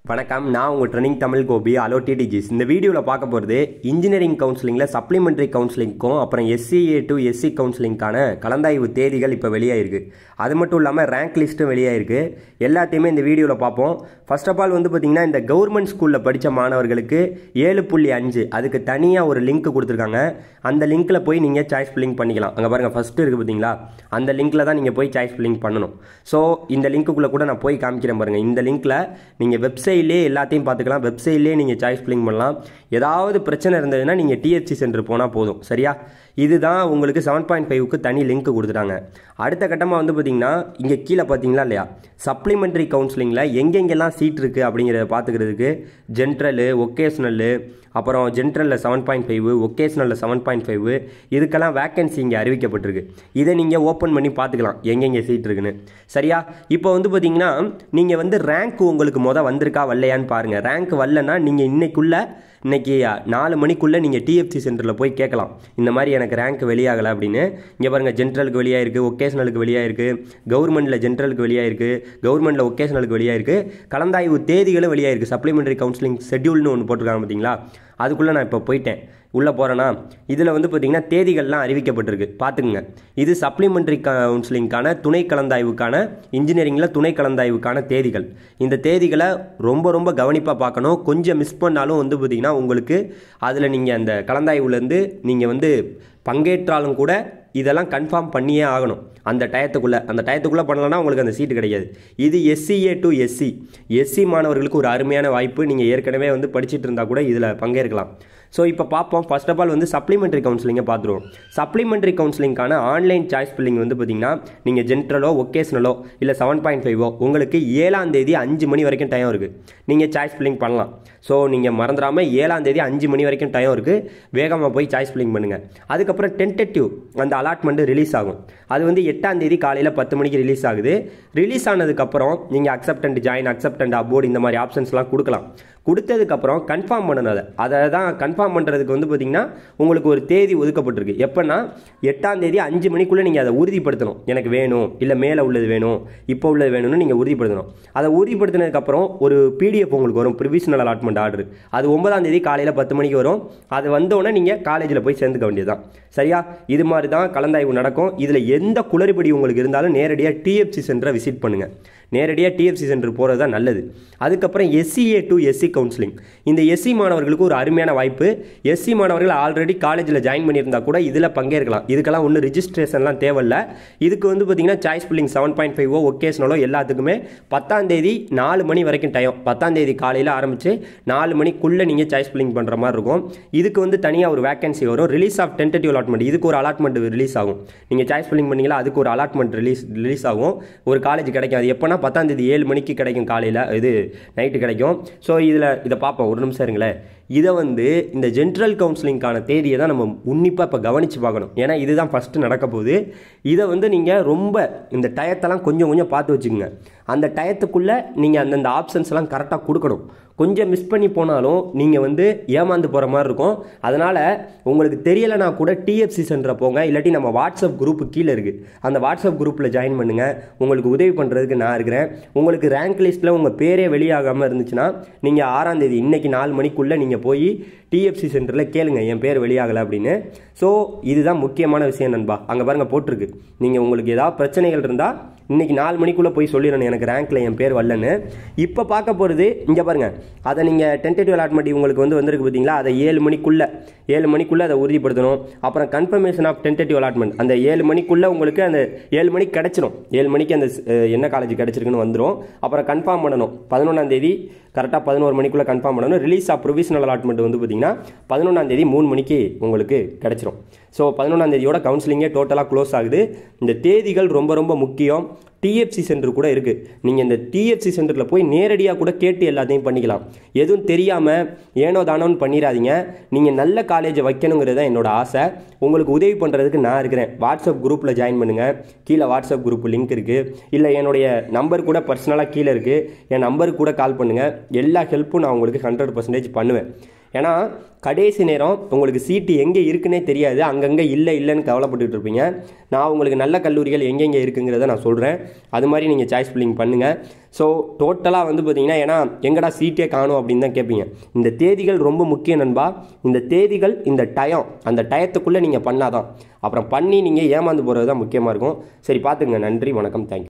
வணக்கம் நான் உங்கள் ட்ரெனிங் தமிழ் கோபி அலோ டிடிஜிஸ் இந்த வீடியோவில் பார்க்க போகிறது இன்ஜினியரிங் கவுன்சிலிங்கில் சப்ளிமெண்ட்ரி கவுன்சிலிங்க்கும் அப்புறம் எஸ்சிஏ டு எஸ்சி கவுன்சிலிங்க்கான கலந்தாய்வு தேதிகள் இப்போ வெளியாயிருக்கு அது மட்டும் இல்லாமல் ரேங்க் லிஸ்ட்டும் வெளியாயிருக்கு எல்லாத்தையுமே இந்த வீடியோவில் பார்ப்போம் ஃபர்ஸ்ட் ஆஃப் ஆல் வந்து பார்த்திங்கன்னா இந்த கவர்மெண்ட் ஸ்கூலில் படித்த மாணவர்களுக்கு ஏழு புள்ளி அஞ்சு அதுக்கு தனியாக ஒரு லிங்க் கொடுத்துருக்காங்க அந்த லிங்க்கில் போய் நீங்கள் சாய்ஸ் ஃபில்லிங் பண்ணிக்கலாம் அங்கே பாருங்கள் ஃபஸ்ட்டு இருக்குது பார்த்தீங்களா அந்த லிங்க்கில் தான் நீங்கள் போய் சாய்ஸ் ஃபில்லிங் பண்ணணும் ஸோ இந்த லிங்க்குள்ளே கூட நான் போய் காமிக்கிறேன் பாருங்கள் இந்த லிங்க்கில் நீங்கள் வெப்சைட்லேயே எல்லாத்தையும் பார்த்துக்கலாம் வெப்சைட்லேயே நீங்கள் சாய்ஸ் ஃபில்லிங் பண்ணலாம் ஏதாவது பிரச்சனை இருந்ததுன்னா நீங்கள் டிஎஃப்சி சென்டர் போனால் போதும் சரியா இதுதான் உங்களுக்கு செவன் பாயிண்ட் ஃபைவ்க்கு தனி லிங்க் கொடுத்துட்டாங்க அடுத்த கட்டமாக வந்து பார்த்தீங்கன்னா இங்கே கீழே பார்த்தீங்களா இல்லையா சப்ளிமெண்ட்ரி கவுன்சிலிங்கில் எங்கெங்கெல்லாம் சீட் இருக்குது அப்படிங்கிறத பார்த்துக்கிறதுக்கு ஜென்ரலு ஒகேஷ்னலு அப்புறம் ஜென்ரலில் செவன் பாயிண்ட் ஃபைவ் ஒகேஷ்னலில் செவன் பாயிண்ட் ஃபைவ் இதுக்கெல்லாம் வேக்கன்சி இங்கே அறிவிக்கப்பட்டிருக்கு இதை நீங்கள் ஓப்பன் பண்ணி பார்த்துக்கலாம் எங்கெங்கே சீட் இருக்குன்னு சரியா இப்போ வந்து பார்த்தீங்கன்னா நீங்கள் வந்து ரேங்க் உங்களுக்கு மொதல் வந்திருக்கா வரலையான்னு பாருங்கள் ரேங்க் வரலன்னா நீங்கள் இன்னைக்குள்ள இன்னைக்கு நாலு மணிக்குள்ளே நீங்கள் டிஎஃப்சி சென்டரில் போய் கேட்கலாம் இந்த மாதிரி எனக்கு ரேங்க் வெளியாகலை அப்படின்னு இங்கே பாருங்கள் ஜென்ரலுக்கு வெளியாயிருக்கு ஒகேஷனலுக்கு வெளியாயிருக்கு கவர்மெண்ட்டில் ஜென்ரலுக்கு வெளியாயிருக்கு கவர்மெண்ட்டில் ஒகேஷனலுக்கு வெளியாயிருக்கு கலந்தாய்வு தேதிகளும் வெளியாயிருக்கு சப்ளிமெண்டரி கவுன்சிலிங் ஷெட்யூல்னு ஒன்று போட்டிருக்காங்க பார்த்தீங்களா அதுக்குள்ளே நான் இப்போ போயிட்டேன் உள்ளே போகிறேன்னா இதில் வந்து பார்த்திங்கன்னா தேதிகள்லாம் அறிவிக்கப்பட்டிருக்கு பார்த்துக்குங்க இது சப்ளிமெண்ட்ரி கவுன்சிலிங்க்கான துணை கலந்தாய்வுக்கான இன்ஜினியரிங்கில் துணை கலந்தாய்வுக்கான தேதிகள் இந்த தேதிகளை ரொம்ப ரொம்ப கவனிப்பாக பார்க்கணும் கொஞ்சம் மிஸ் பண்ணாலும் வந்து பார்த்திங்கன்னா உங்களுக்கு அதில் நீங்கள் அந்த கலந்தாய்வுலேருந்து நீங்கள் வந்து பங்கேற்றாலும் கூட இதெல்லாம் கன்ஃபார்ம் பண்ணியே ஆகணும் அந்த டயத்துக்குள்ளே அந்த டயத்துக்குள்ளே பண்ணலன்னா உங்களுக்கு அந்த சீட்டு கிடையாது இது எஸ்சிஏ டு எஸ்சி எஸ்சி மாணவர்களுக்கு ஒரு அருமையான வாய்ப்பு நீங்கள் ஏற்கனவே வந்து படிச்சுட்டு இருந்தால் கூட இதில் பங்கேற்கலாம் ஸோ இப்போ பார்ப்போம் ஃபர்ஸ்ட் ஆஃப் ஆல் வந்து சப்ளிமெண்ட்ரி கவுன்சிலிங்கை பார்த்துருவோம் சப்ளிமெண்ட்ரி கவுன்சிலிங்கான ஆன்லைன் சாய்ஸ் ஃபில்லிங் வந்து பார்த்தீங்கன்னா நீங்கள் ஜென்ரலோ ஒகேஷனலோ இல்லை செவன் பாயிண்ட் ஃபைவோ உங்களுக்கு ஏழாம் தேதி அஞ்சு மணி வரைக்கும் டைம் இருக்குது நீங்கள் சாய்ஸ் ஃபில்லிங் பண்ணலாம் ஸோ நீங்கள் மறந்துடாமல் ஏழாம் தேதி அஞ்சு மணி வரைக்கும் டைம் இருக்குது வேகமாக போய் சாய்ஸ் ஃபில்லிங் பண்ணுங்கள் அதுக்கப்புறம் டென்டேட்டிவ் அந்த அலாட்மெண்ட்டு ரிலீஸ் ஆகும் அது வந்து எட்டாம் தேதி காலையில் பத்து மணிக்கு ரிலீஸ் ஆகுது ரிலீஸ் ஆனதுக்கப்புறம் நீங்கள் அக்செப்டன்ட் ஜாயின் அக்செப்டன்ட் அபோர்டு இந்த மாதிரி ஆப்ஷன்ஸ்லாம் கொடுக்கலாம் கொடுத்ததுக்கப்புறம் கன்ஃபார்ம் பண்ணணும் அதை அதை தான் கன்ஃபார்ம் பண்ணுறதுக்கு வந்து பார்த்திங்கன்னா உங்களுக்கு ஒரு தேதி ஒதுக்கப்பட்டிருக்கு எப்போன்னா எட்டாம் தேதி அஞ்சு மணிக்குள்ளே நீங்கள் அதை உறுதிப்படுத்தணும் எனக்கு வேணும் இல்லை மேலே உள்ளது வேணும் இப்போ உள்ளது வேணும்னு நீங்கள் உறுதிப்படுத்தணும் அதை உறுதிப்படுத்தினதுக்கப்புறம் ஒரு பிடிஎஃப் உங்களுக்கு வரும் ப்ரிவிஷனல் அலாட்மெண்ட் ஆர்டர் அது ஒன்பதாம் தேதி காலையில் பத்து மணிக்கு வரும் அது வந்தோடனே நீங்கள் காலேஜில் போய் சேர்ந்துக்க வேண்டியதுதான் சரியா இது மாதிரி தான் கலந்தாய்வு நடக்கும் இதில் எந்த குளறுபடி உங்களுக்கு இருந்தாலும் நேரடியாக டிஎஃப்சி சென்டரை விசிட் பண்ணுங்கள் நேரடியாக டிஎஃப்சி சென்டர் போகிறது தான் நல்லது அதுக்கப்புறம் எஸ்சிஏ டு எஸ்சி கவுன்சிலிங் இந்த எஸ்சி மாணவர்களுக்கு ஒரு அருமையான வாய்ப்பு எஸ்சி மாணவர்கள் ஆல்ரெடி காலேஜில் ஜாயின் பண்ணியிருந்தா கூட இதில் பங்கேற்கலாம் இதுக்கெல்லாம் ஒன்றும் ரிஜிஸ்ட்ரேஷன்லாம் தேவையில்ல இதுக்கு வந்து பார்த்தீங்கன்னா சாய்ஸ் பில்லிங் செவன் பாயிண்ட் ஃபைவோ ஒகேஷனலோ எல்லாத்துக்குமே பத்தாம் தேதி நாலு மணி வரைக்கும் டைம் பத்தாம் தேதி காலையில் ஆரம்பித்து நாலு மணிக்குள்ளே நீங்கள் சாய்ஸ் பில்லிங் பண்ணுற மாதிரி இருக்கும் இதுக்கு வந்து தனியாக ஒரு வேகன்சி வரும் ரிலீஸ் ஆஃப் டென்டேட்டிவ் அலாட்மெண்ட் இதுக்கு ஒரு அலாட்மெண்ட் ரிலீஸ் ஆகும் நீங்கள் சாய்ஸ் பில்லிங் பண்ணீங்களா அதுக்கு ஒரு அலாட்மெண்ட் ரிலீஸ் ரிலீஸ் ஆகும் ஒரு காலேஜ் கிடைக்கும் அது எப்போனா பத்தாம் தேதி ஏழு மணிக்கு கிடைக்கும் காலையில் இது நைட்டு கிடைக்கும் ஸோ இதில் இதை பார்ப்போம் ஒரு நிமிஷம் இருங்களேன் இதை வந்து இந்த ஜென்ரல் கவுன்சிலிங்க்கான தேதியை தான் நம்ம உன்னிப்பாக இப்போ கவனித்து பார்க்கணும் ஏன்னா இதுதான் ஃபஸ்ட்டு நடக்க போகுது இதை வந்து நீங்கள் ரொம்ப இந்த டயத்தெல்லாம் கொஞ்சம் கொஞ்சம் பார்த்து வச்சுக்கோங்க அந்த டயத்துக்குள்ளே நீங்கள் அந்தந்த ஆப்ஷன்ஸ்லாம் கரெக்டாக கொடுக்கணும் கொஞ்சம் மிஸ் பண்ணி போனாலும் நீங்கள் வந்து ஏமாந்து போகிற மாதிரி இருக்கும் அதனால் உங்களுக்கு தெரியலைனா கூட டிஎஃப்சி சென்டரை போங்க இல்லாட்டி நம்ம வாட்ஸ்அப் குரூப்பு கீழே இருக்குது அந்த வாட்ஸ்அப் குரூப்பில் ஜாயின் பண்ணுங்கள் உங்களுக்கு உதவி பண்ணுறதுக்கு நான் இருக்கிறேன் உங்களுக்கு ரேங்க் லிஸ்ட்டில் உங்கள் பேரே வெளியாகாமல் இருந்துச்சுன்னா நீங்கள் ஆறாம் தேதி இன்றைக்கி நாலு மணிக்குள்ளே நீங்கள் போய் டிஎஃப்சி சென்டரில் கேளுங்க என் பேர் வெளியாகலை அப்படின்னு ஸோ இதுதான் முக்கியமான விஷயம் நண்பா அங்கே பாருங்கள் போட்டிருக்கு நீங்கள் உங்களுக்கு ஏதாவது பிரச்சனைகள் இருந்தால் இன்றைக்கி நாலு மணிக்குள்ளே போய் சொல்லிடணும் எனக்கு ரேங்க்கில் என் பேர் வரலன்னு இப்போ பார்க்க போகிறது இங்கே பாருங்கள் அதை நீங்கள் டென்டேட்டிவ் அலாட்மெண்ட் உங்களுக்கு வந்து வந்திருக்கு பார்த்தீங்களா அதை ஏழு மணிக்குள்ளே ஏழு மணிக்குள்ளே அதை உறுதிப்படுத்தணும் அப்புறம் கன்ஃபர்மேஷன் ஆஃப் டென்டேட்டிவ் அலாட்மெண்ட் அந்த ஏழு மணிக்குள்ளே உங்களுக்கு அந்த ஏழு மணிக்கு கிடச்சிரும் ஏழு மணிக்கு அந்த என்ன காலேஜ் கிடச்சிருக்குன்னு வந்துடும் அப்புறம் கன்ஃபார்ம் பண்ணணும் பதினொன்றாம் தேதி கரெக்டாக பதினோரு மணிக்குள்ளே கன்ஃபார்ம் பண்ணணும் ரிலீஸ் ஆஃப் ப்ரொவிஷனல் அலாட்மெண்ட் வந்து பார்த்தீங்கன்னா பதினொன்றாம் தேதி மூணு மணிக்கு உங்களுக்கு கிடச்சிரும் ஸோ பதினொன்றாம் தேதியோட கவுன்சிலிங்கே டோட்டலாக க்ளோஸ் ஆகுது இந்த தேதிகள் ரொம்ப ரொம்ப முக்கியம் டிஎஃப்சி சென்டர் கூட இருக்குது நீங்கள் இந்த டிஎஃப்சி சென்டரில் போய் நேரடியாக கூட கேட்டு எல்லாத்தையும் பண்ணிக்கலாம் எதுவும் தெரியாமல் ஏனோ தானோன்னு பண்ணிடாதீங்க நீங்கள் நல்ல காலேஜை வைக்கணுங்கிறது தான் என்னோட ஆசை உங்களுக்கு உதவி பண்ணுறதுக்கு நான் இருக்கிறேன் வாட்ஸ்அப் குரூப்பில் ஜாயின் பண்ணுங்கள் கீழே வாட்ஸ்அப் குரூப் லிங்க் இருக்குது இல்லை என்னுடைய நம்பர் கூட பர்சனலாக கீழே இருக்குது என் நம்பருக்கு கூட கால் பண்ணுங்கள் எல்லா ஹெல்ப்பும் நான் உங்களுக்கு ஹண்ட்ரட் பர்சன்டேஜ் பண்ணுவேன் ஏன்னா கடைசி நேரம் உங்களுக்கு சீட்டு எங்கே இருக்குன்னே தெரியாது அங்கங்கே இல்லை இல்லைன்னு கவலைப்பட்டுட்டு இருப்பீங்க நான் உங்களுக்கு நல்ல கல்லூரிகள் எங்கெங்கே இருக்குங்கிறத நான் சொல்கிறேன் அது மாதிரி நீங்கள் சாய்ஸ் ஃபில்லிங் பண்ணுங்கள் ஸோ டோட்டலாக வந்து பார்த்தீங்கன்னா ஏன்னா எங்கடா சீட்டே காணும் அப்படின்னு தான் கேட்பீங்க இந்த தேதிகள் ரொம்ப முக்கியம் நண்பா இந்த தேதிகள் இந்த டயம் அந்த டயத்துக்குள்ளே நீங்கள் பண்ணாதான் அப்புறம் பண்ணி நீங்கள் ஏமாந்து போகிறது தான் முக்கியமாக இருக்கும் சரி பார்த்துங்க நன்றி வணக்கம் தேங்க்யூ